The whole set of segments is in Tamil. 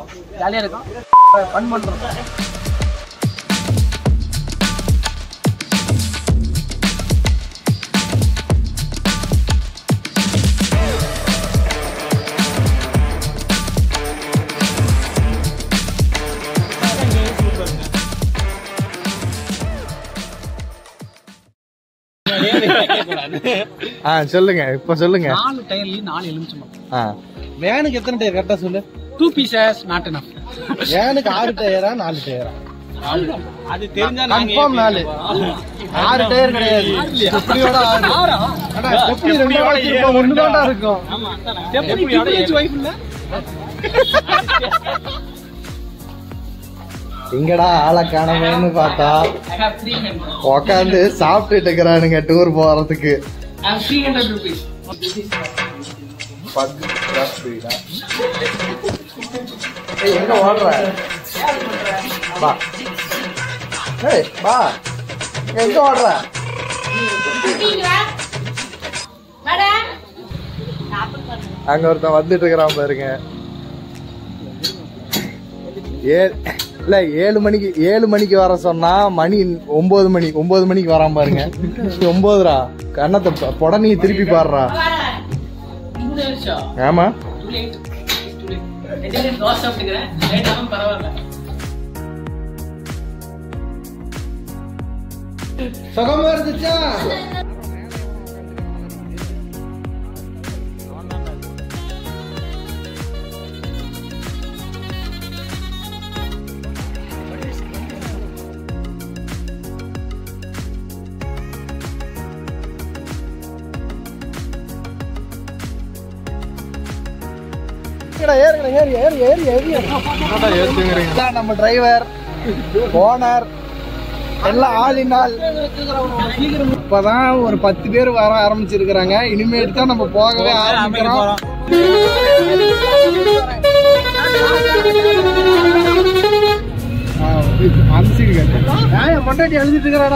ஜாலியாக இருக்கும் ஃபன் பண்ணுறோம் ஆ சொல்லுங்க இப்ப சொல்லுங்க நாலு டயர்லையும் நாலு எலுமிச்சம்பழம் ஆ வேனுக்கு எத்தனை டயர் கரெக்டா சொல்லு டூ பீசஸ் நாட் enough வேனுக்கு ஆறு டயரா நாலு டயரா அது தெரிஞ்சா கன்ஃபார்ம் நாலு ஆறு டயர் கிடையாது ஸ்டெப்னியோட ஆறு அண்ணா, ஸ்டெப்னி ரெண்டு தான் வச்சிருப்போம் ஒண்ணு தான்டா இருக்கும் இங்கடா ஆளை காணமேன்னு பார்த்தா I have 300. உக்காந்து சாப்பிட்டுட்டு இருக்கிறானுங்க டூர் போறதுக்கு I have 300 rupees. ஏய், எங்க ஓடுற வா ஏய் வா எங்க ஓடுற அங்க ஒருத்தன் வந்துட்டு இருக்கிறான் பாருங்க ஏ- இல்ல ஏழு மணிக்கு ஏழு மணிக்கு வர சொன்னா மணி ஒன்பது மணி ஒன்பது மணிக்கு வரான் பாருங்க ஒன்பதுரா கண்ணத்தை பொ- புடனி திருப்பி பாடுறா இந்த வருஷம் ஆமா too late. Too late. Vegetarian dosa சாப்பிட்டுக்கிறேன் லேட் ஆகும் பரவாயில்ல சுகமா இருந்துச்சா ஏறுங்க ஏறி ஏறி ஏறி ஏறி இதான் நம்ம டிரைவர் ஓனர் எல்லாம் ஆள் இன் ஆள் இப்பதான் ஒரு பத்து பேர் வர ஆரம்பிச்சிருக்கிறாங்க இனிமேட்டு தான் நம்ம போகவே ஆரம்பிக்கிறோம் ஆ, அந்த சீடு கேட்டேன். ஏன் என் பொண்டாட்டி எழுதிட்டு இருக்கிறாடா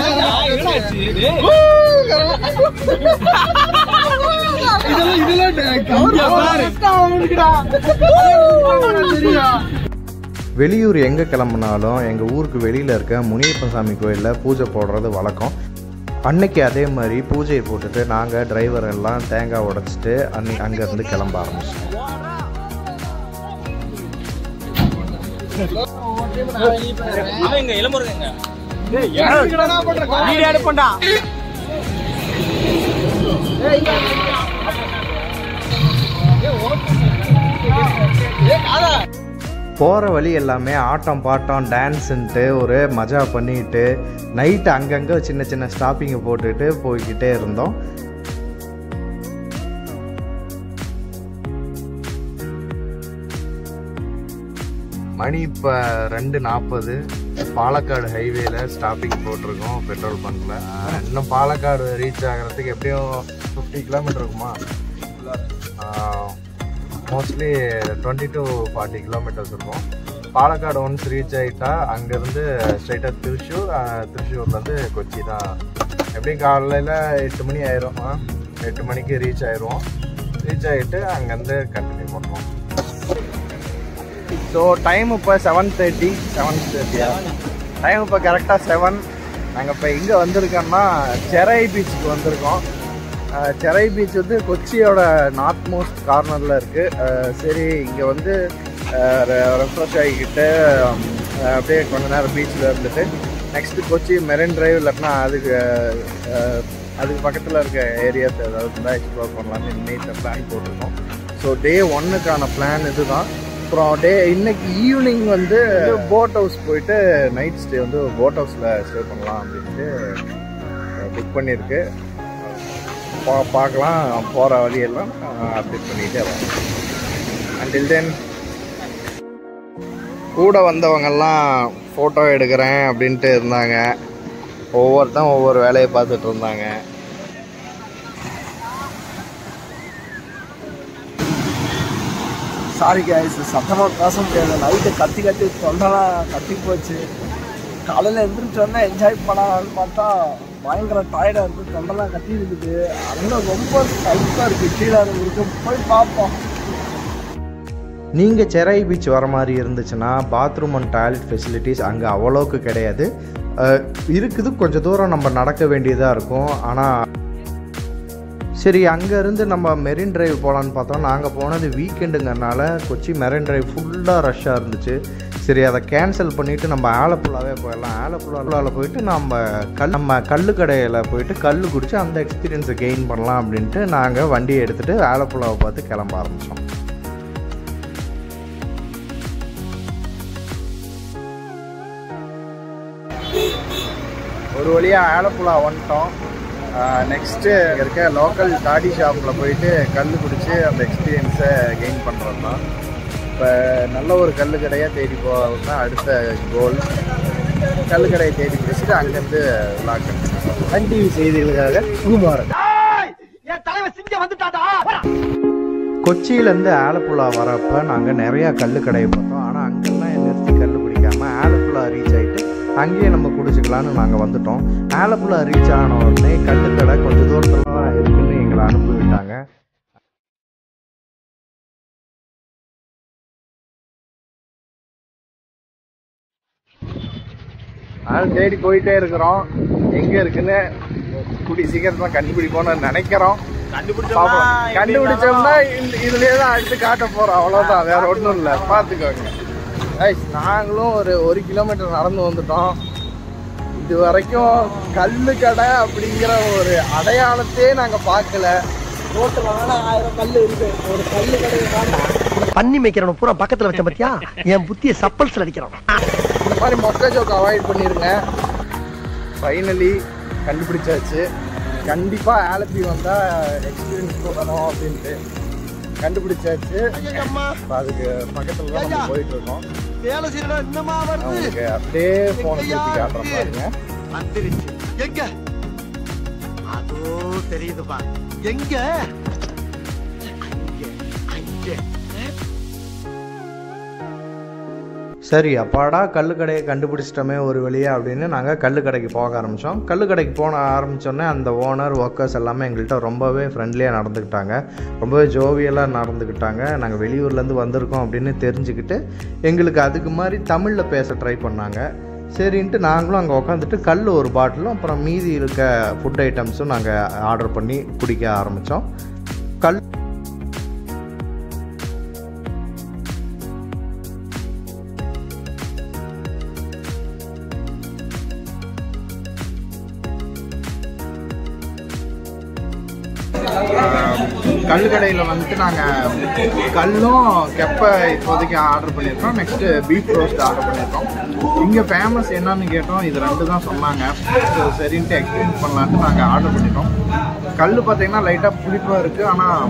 இதெல்லாம் இதெல்லாம் தெரியும் வெளியூர் எங்கே கிளம்புனாலும் எங்கள் ஊருக்கு வெளியில் இருக்க முனியப்பன் சாமி கோயிலில் பூஜை போடுறது வழக்கம் அன்னைக்கு அதே மாதிரி பூஜையை போட்டுட்டு நாங்கள் டிரைவர் எல்லாம் தேங்காய் உடைச்சிட்டு அன்னை அங்கேருந்து கிளம்ப ஆரம்பிச்சோம் போகிற வழி எல்லாமே ஆட்டம் பாட்டம் டான்ஸுன்ட்டு ஒரு மஜா பண்ணிட்டு நைட்டு அங்கங்கே சின்ன சின்ன ஸ்டாப்பிங்கை போட்டுட்டு போய்கிட்டே இருந்தோம் மணி இப்போ ரெண்டு நாற்பது பாலக்காடு ஹைவேல ஸ்டாப்பிங் போட்டிருக்கோம் பெட்ரோல் பங்க்ல இன்னும் பாலக்காடு ரீச் ஆகிறதுக்கு எப்படியும் ஃபிஃப்டி கிலோமீட்டர் இருக்குமா mostly twenty to forty kilometres இருக்கும் பாலக்காடு ஒன்ஸ் ரீச் ஆகிட்டா அங்கேருந்து ஸ்ட்ரைட்டாக திருச்சூர் அஹ், திருச்சூர்லேருந்து கொச்சி தான் எப்படியும் காலையில் எட்டு மணி ஆயிரும் ஆ, எட்டு மணிக்கு ரீச் ஆயிடுவோம் ரீச் ஆகிட்டு அங்கேருந்து கண்டினியூ பண்ணுவோம் ஸோ டைம் இப்போ செவன் தேர்ட்டி செவன் தேர்ட்டியா டைம் இப்போ கரெக்டாக செவன் நாங்கள் இப்போ எங்கே வந்திருக்கோம்னா செரை பீச்சுக்கு வந்திருக்கோம் அஹ், செரை பீச் வந்து கொச்சியோட நார்த் மோஸ்ட் கார்னரில் இருக்குது சரி இங்கே வந்து ரெஃப்ரெஷ் ஆகிக்கிட்டு உம், அஹ், அப்படியே கொஞ்ச நேரம் பீச்சில் இருந்துட்டு நெக்ஸ்ட்டு கொச்சி மெரின் டிரைவ் இல்லாட்டினா அதுக்கு அஹ், அதுக்கு பக்கத்தில் இருக்க ஏரியாஸ் ஏதாவது இருந்தால் எக்ஸ்ப்ளோர் பண்ணலாம்னு இன்னைக்கு பிளான் போட்டிருக்கோம் ஸோ டே ஒன்னுக்கான பிளான் இதுதான் அப்புறம் டே இன்னைக்கு ஈவினிங் வந்து போட் ஹவுஸ் போயிட்டு நைட் ஸ்டே வந்து போட் ஹவுஸில் ஸ்டே பண்ணலாம் அப்படின்ட்டு புக் பண்ணியிருக்கு பா பார்க்கலாம் போகிற வழியெல்லாம் அப்டேட் பண்ணிகிட்டே வரோம் அண்டில் தென் கூட வந்தவங்கெல்லாம் ஃபோட்டோ எடுக்கிறேன் அப்படின்ட்டு இருந்தாங்க ஒவ்வொருத்தன் ஒவ்வொரு வேலையை பார்த்துட்டு இருந்தாங்க சாரி கேஸ் சத்தமாக பேச முடியாது நைட்டு கத்தி கத்தி தொண்டெல்லாம் கத்தி போச்சு காலையில் எந்திரிச்சோன்னே என்ஜாய் பண்ணலாம்னு பார்த்தா பயங்கர டயர்டாக இருக்குது தொண்டெல்லாம் கத்தி இருக்குது அதனால ரொம்ப டைட்டாக இருக்குது கீழே இருக்கு போய் பார்ப்போம் நீங்கள் செரை பீச் வர மாதிரி இருந்துச்சுன்னா பாத்ரூம் அண்ட் டாய்லெட் ஃபெசிலிட்டிஸ் அங்கே அவ்வளோக்கு கிடையாது அஹ், இருக்குது கொஞ்சம் தூரம் நம்ம நடக்க வேண்டியதாக இருக்கும் ஆனால் சரி அங்கேருந்து நம்ம மெரின் டிரைவ் போகலான்னு பார்த்தோம் நாங்கள் போனது வீக்கெண்டுங்கிறனால கொச்சி மெரின் டிரைவ் ஃபுல்லாக ரஷ்ஷாக இருந்துச்சு சரி அதை கேன்சல் பண்ணிவிட்டு நம்ம ஆலப்புழாவே போயிடலாம் ஆலப்புழாவில் போயிட்டு நம்ம கல் நம்ம கல்லு கடையில் போயிட்டு கல் குடிச்சு அந்த எக்ஸ்பீரியன்ஸை கெயின் பண்ணலாம் அப்படின்ட்டு நாங்கள் வண்டியை எடுத்துகிட்டு ஆலப்புழாவை பார்த்து கிளம்ப ஆரம்பித்தோம் ஒரு வழியாக ஆலப்புழா வந்துட்டோம் நெக்ஸ்ட்டு இருக்க லோக்கல் டாடி ஷாப்பில் போயிட்டு கல் குடிச்சு அந்த எக்ஸ்பீரியன்ஸை கெயின் பண்ணுறது தான் இப்போ நல்ல ஒரு கல் கடையாக தேடி போகிறது தான் அடுத்த கோல் கல் கடையை தேடி பிடிச்சிட்டு அங்கேருந்து விளாக் சன் டிவி செய்திகளுக்காக சுகுமாரன் கொச்சியிலேருந்து ஆலப்புழா வரப்போ நாங்கள் நிறையா கல் கடையை பார்த்தோம் ஆனால் அங்கெல்லாம் நிறுத்தி கல் குடிக்காமல் ஆலப்புழா ரீச் ஆகிட்டு அங்கேயே நம்ம குடிச்சிக்கலான்னு நாங்கள் வந்துட்டோம் ஆலப்புழா ரீச் ஆன உடனே கல் கடை கொஞ்சம் தூரத்தில் தான் இருக்குன்னு எங்களை அனுப்பி விட்டாங்க நாள் தேடி போயிட்டே இருக்கிறோம் எங்கே இருக்குன்னு கூடி சீக்கிரமா கண்டுபிடிப்போம்னு நினைக்கிறோம் பாப்போம். கண்டுபிடிச்சோம்னா இந்த- இதுலயே தான் அடுத்து காட்ட போறோம் அவ்வளவுதான் வேற ஒண்ணும் இல்ல பாத்துக்கோங்க ஐஸ், நாங்களும் ஒரு ஒரு கிலோமீட்டர் நடந்து வந்துட்டோம் இது வரைக்கும் கல்லு கடை அப்படிங்கிற ஒரு அடையாளத்தையே நாங்க பார்க்கல ரோட்டில் வேணா ஆயிரம் கல் இருக்கு ஒரு கல்லு கடையை வேண்டாம் பண்ணி மேய்க்கிறவன பூரா பக்கத்துல வச்ச பத்தியா என் புத்திய சப்பல்ஸ்ல அடிக்கிறான் இந்த மாதிரி மொக்க ஜோக் அவாய்ட் பண்ணிருங்க ஃபைனலி கண்டுபிடிச்சாச்சு கண்டிப்பா ஆலப்பி வந்தா எக்ஸ்பீரியன்ஸ் பண்ணணும் அப்படின்ட்டு கண்டுபிடிச்சாச்சு இப்ப அதுக்கு பக்கத்துல தான் நம்ம போயிட்டு இருக்கோம் வேலை செய்யறா என்னமா வருது உங்களுக்கு அப்படியே போன் திருப்பி காட்டுறேன் பாருங்க வந்துருச்சு எங்க அதோ தெரியுதுப்பா எங்க அங்க அங்க சரி அப்பாடா கல்லு கடையை கண்டுபிடிச்சிட்டோமே ஒரு வழியா அப்படின்னு நாங்கள் கல்லு கடைக்கு போக ஆரம்பித்தோம் கல்லு கடைக்கு போன ஆரம்பித்தோன்னே அந்த ஓனர் ஒர்க்கர்ஸ் எல்லாமே எங்கள்கிட்ட ரொம்பவே ஃப்ரெண்ட்லியாக நடந்துக்கிட்டாங்க ரொம்பவே ஜோவியலாக நடந்துக்கிட்டாங்க நாங்கள் வெளியூர்லேருந்து வந்திருக்கோம் அப்படின்னு தெரிஞ்சுக்கிட்டு எங்களுக்கு அதுக்கு மாதிரி தமிழில் பேச ட்ரை பண்ணாங்க சரின்ட்டு நாங்களும் அங்கே உட்காந்துட்டு கல் ஒரு பாட்டிலும் அப்புறம் மீதி இருக்க ஃபுட் ஐட்டம்ஸும் நாங்கள் ஆர்டர் பண்ணி குடிக்க ஆரம்பித்தோம் கல் கல் கடையில் வந்துட்டு நாங்கள் கல்லும் கெப்பை இப்போதைக்கு ஆர்டர் பண்ணியிருக்கோம் நெக்ஸ்ட்டு பீஃப் ரோஸ்ட் ஆர்டர் பண்ணியிருக்கோம் இங்கே ஃபேமஸ் என்னன்னு கேட்டோம் இது ரெண்டு தான் சொன்னாங்க So, சரின்ட்டு எக்ஸ்பீரியன்ஸ் பண்ணலான்ட்டு நாங்கள் ஆர்டர் பண்ணிட்டோம் கல் பார்த்தீங்கன்னா லைட்டாக புளிப்பாக இருக்குது ஆனால்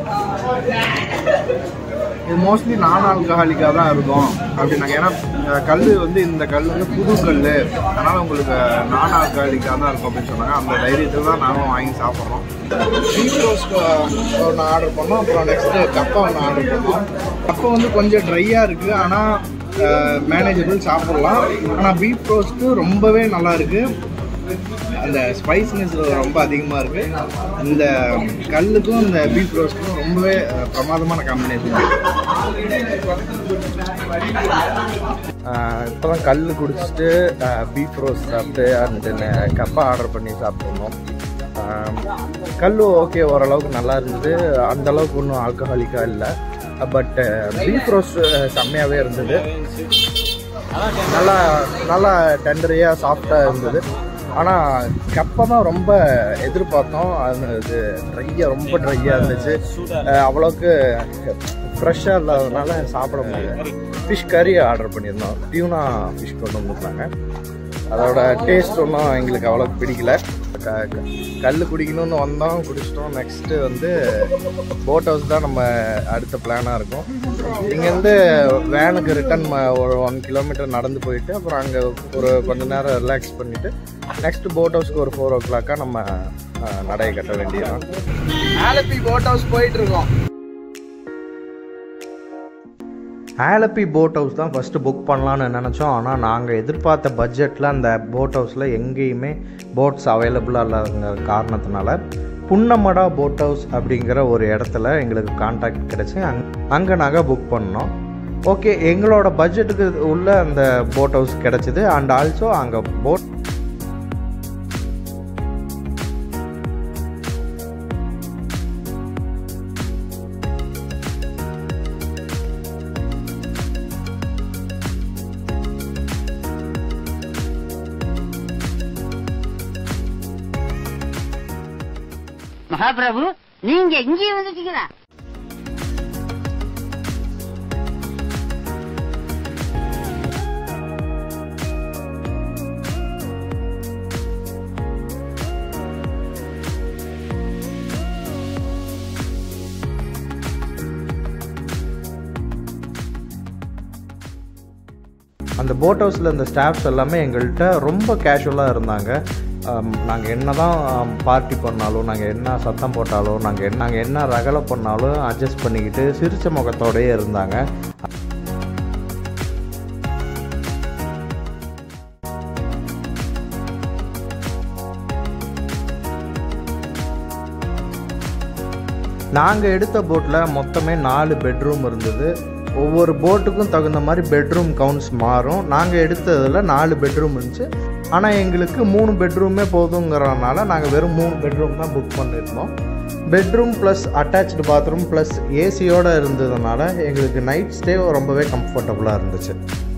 இது மோஸ்ட்லி நான் ஆல்கஹாலிக்காக தான் இருக்கும் அப்படின்னாங்க ஏன்னா அஹ், கல் வந்து இந்த கல் வந்து புது கல் அதனால் உங்களுக்கு நான் ஆல்கஹாலிக்காக தான் இருக்கும் அப்படின்னு சொன்னாங்க அந்த தைரியத்தில் தான் நாங்களும் வாங்கி சாப்பிட்றோம் பீஃப் ரோஸ்ட் ஒன்று ஆர்டர் பண்ணோம் அப்புறம் நெக்ஸ்ட்டு கப்பா ஒன்று ஆர்டர் பண்ணோம் கப்பை வந்து கொஞ்சம் ட்ரையாக இருக்குது ஆனால் மேனேஜபிள் சாப்பிட்லாம் ஆனால் பீஃப் ரோஸ்ட்டு ரொம்பவே நல்லா இருக்குது அந்த ஸ்பைஸ்னஸ் ரொம்ப அதிகமாக இருக்குது இந்த கல்லுக்கும் இந்த பீஃப் ரோஸ்ட்டுக்கும் ரொம்பவே அஹ், பிரமாதமான காம்பினேஷன் இப்போ தான் கல் குடிச்சிட்டு பீஃப் ரோஸ்ட் சாப்பிட்டு அந்த கப்பா ஆர்டர் பண்ணி சாப்பிட்ருந்தோம் கல் ஓகே ஓரளவுக்கு நல்லா இருந்தது அந்த அளவுக்கு ஒன்றும் ஆல்கஹாலிக்காக இல்லை பட் பீஃப் ரோஸ்ட் செம்மையாகவே இருந்தது நல்லா நல்லா டெண்டரியாக சாஃப்டாக இருந்தது ஆனால் கப்பை தான் ரொம்ப எதிர்பார்த்தோம் அது இது ட்ரையாக ரொம்ப ட்ரையாக இருந்துச்சு அஹ் அவ்வளோக்கு ஃப்ரெஷ்ஷாக இல்லாததுனால சாப்பிட முடியல ஃபிஷ் கறி ஆர்டர் பண்ணியிருந்தோம் டியூனா ஃபிஷ் கொண்டு வந்துருந்தாங்க அதோட டேஸ்ட் ஒன்றும் எங்களுக்கு அவ்வளோக்கு பிடிக்கல க- க- கல் குடிக்கணும்னு வந்தோம் குடிச்சிட்டோம் நெக்ஸ்ட்டு வந்து போட் ஹவுஸ் தான் நம்ம அடுத்த பிளானாக இருக்கும் இங்கேருந்து வேனுக்கு ரிட்டன் ஒரு ஒன் கிலோமீட்டர் நடந்து போயிட்டு அப்புறம் அங்கே ஒரு கொஞ்ச நேரம் ரிலாக்ஸ் பண்ணிவிட்டு நெக்ஸ்ட் போட் ஹவுஸ்க்கு ஒரு ஃபோர் ஓ கிளாக்காக நம்ம அஹ், நடைய கட்ட வேண்டியதான் ஆலப்பி போட் ஹவுஸ் போயிட்டு இருக்கோம் ஆலப்பி போட் ஹவுஸ் தான் ஃபஸ்ட்டு புக் பண்ணலான்னு நினச்சோம் ஆனால் நாங்கள் எதிர்பார்த்த பட்ஜெட்டில் அந்த போட் ஹவுஸில் எங்கேயுமே போட்ஸ் அவைலபிளாக இல்லாத காரணத்தினால புன்னமடா போட் ஹவுஸ் அப்படிங்கிற ஒரு இடத்துல எங்களுக்கு கான்டாக்ட் கிடச்சி அங் அங்கே நாங்கள் புக் பண்ணோம் ஓகே எங்களோட பட்ஜெட்டுக்கு உள்ள அந்த போட் ஹவுஸ் கிடச்சிது அண்ட் ஆல்சோ அங்கே போட் மகாபிரபு நீங்க இங்கே வந்துட்டீங்களா அந்த போட் ஹவுஸில் இருந்த ஸ்டாஃப்ஸ் எல்லாமே எங்கள்கிட்ட ரொம்ப கேஷுவலாக இருந்தாங்க நாங்கள் என்ன தான் பார்ட்டி பண்ணாலும் நாங்கள் என்ன சத்தம் போட்டாலும் நாங்கள் என்ன நாங்கள் என்ன ரகலை பண்ணாலும் அட்ஜஸ்ட் பண்ணிக்கிட்டு சிரிச்ச முகத்தோடயே இருந்தாங்க நாங்கள் எடுத்த போட்டில் மொத்தமே நாலு பெட்ரூம் இருந்தது ஒவ்வொரு போட்டுக்கும் தகுந்த மாதிரி பெட்ரூம் கவுண்ட்ஸ் மாறும் நாங்கள் எடுத்ததில் நாலு பெட்ரூம் இருந்துச்சு ஆனால் எங்களுக்கு மூணு பெட்ரூமே போதுங்கிறனால நாங்கள் வெறும் மூணு பெட்ரூம் தான் புக் பண்ணியிருந்தோம் bedroom plus attached bathroom plus ஏசியோடு இருந்ததுனால எங்களுக்கு நைட் ஸ்டே ரொம்பவே கம்ஃபர்டபுளாக இருந்துச்சு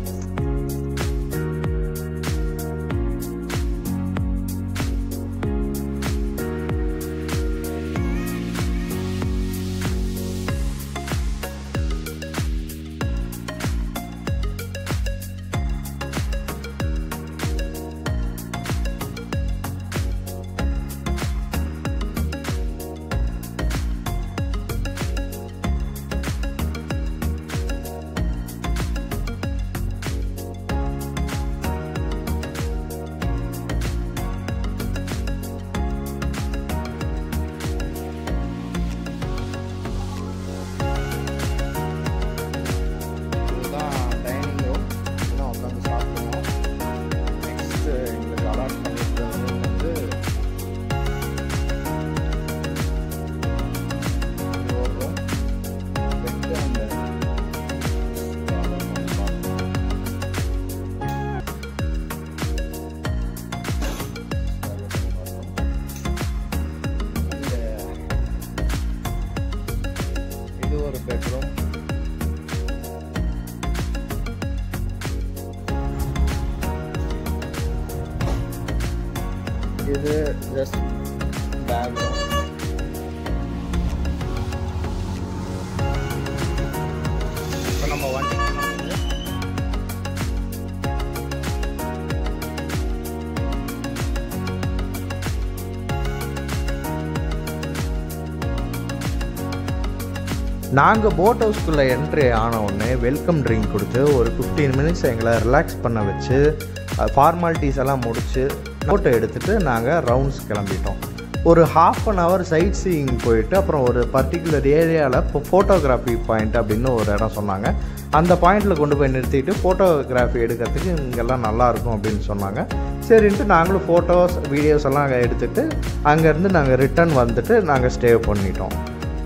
இதுதான் டைனிங் ரூம் இன்னும் உட்காந்து சாப்பிடுவோம் நெக்ஸ்ட்டு எங்களுக்கு அலாட் பண்ணியிருக்கிறது வந்து இது ஒரு room. Bed and இது ஒரு பெட்ரூம் இது ஜஸ்ட் பேக் இப்போ நம்ம வண்டி நாங்கள் போட் ஹவுஸ்க்குள்ளே என்ட்ரி ஆன உடனே வெல்கம் ட்ரிங்க் கொடுத்து ஒரு ஃபிஃப்டீன் மினிட்ஸ் எங்களை ரிலாக்ஸ் பண்ண வச்சு ஃபார்மாலிட்டிஸ் எல்லாம் முடித்து ஃபோட்டோ எடுத்துகிட்டு நாங்கள் ரவுண்ட்ஸ் கிளம்பிட்டோம் ஒரு half an hour sightseeing போயிட்டு அப்புறம் ஒரு பர்டிகுலர் ஏரியாவில் இப்போ ஃபோட்டோகிராஃபி பாயிண்ட் அப்படின்னு ஒரு இடம் சொன்னாங்க அந்த பாயிண்டில் கொண்டு போய் நிறுத்திட்டு ஃபோட்டோகிராஃபி எடுக்கிறதுக்கு இங்கெல்லாம் நல்லா இருக்கும் அப்படின்னு சொன்னாங்க சரின்ட்டு நாங்களும் ஃபோட்டோஸ் வீடியோஸ் எல்லாம் அங்கே எடுத்துகிட்டு அங்கேருந்து நாங்கள் ரிட்டர்ன் வந்துட்டு நாங்கள் ஸ்டே பண்ணிட்டோம்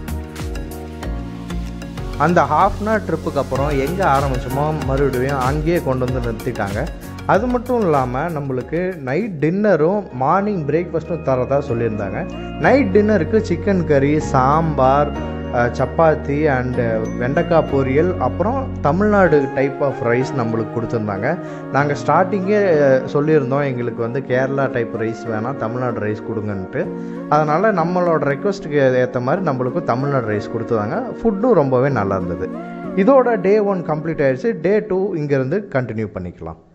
அந்த ஹாஃப் அன் ஹவர் ட்ரிப்புக்கு அப்புறம் எங்கே ஆரம்பிச்சோமோ மறுபடியும் அங்கேயே கொண்டு வந்து நிறுத்திட்டாங்க அது மட்டும் இல்லாமல் நம்மளுக்கு நைட் டின்னரும் மார்னிங் பிரேக்ஃபாஸ்ட்டும் தரதா சொல்லியிருந்தாங்க நைட் டின்னருக்கு சிக்கன் கறி சாம்பார் அஹ், சப்பாத்தி அண்டு வெண்டைக்காய் பொரியல் அப்புறம் தமிழ்நாடு டைப் ஆஃப் ரைஸ் நம்மளுக்கு கொடுத்துருந்தாங்க நாங்கள் ஸ்டார்டிங்கே சொல்லியிருந்தோம் எங்களுக்கு வந்து கேரளா டைப் ரைஸ் வேணாம் தமிழ்நாடு ரைஸ் கொடுங்கன்ட்டு அதனால் நம்மளோட ரெக்வஸ்ட்டுக்கு ஏற்ற மாதிரி நம்மளுக்கும் தமிழ்நாடு ரைஸ் கொடுத்துருந்தாங்க ஃபுட்டும் ரொம்பவே நல்லா இருந்தது இதோட டே ஒன் கம்ப்ளீட் ஆயிடுச்சு டே டூ இங்கேருந்து கண்டினியூ பண்ணிக்கலாம்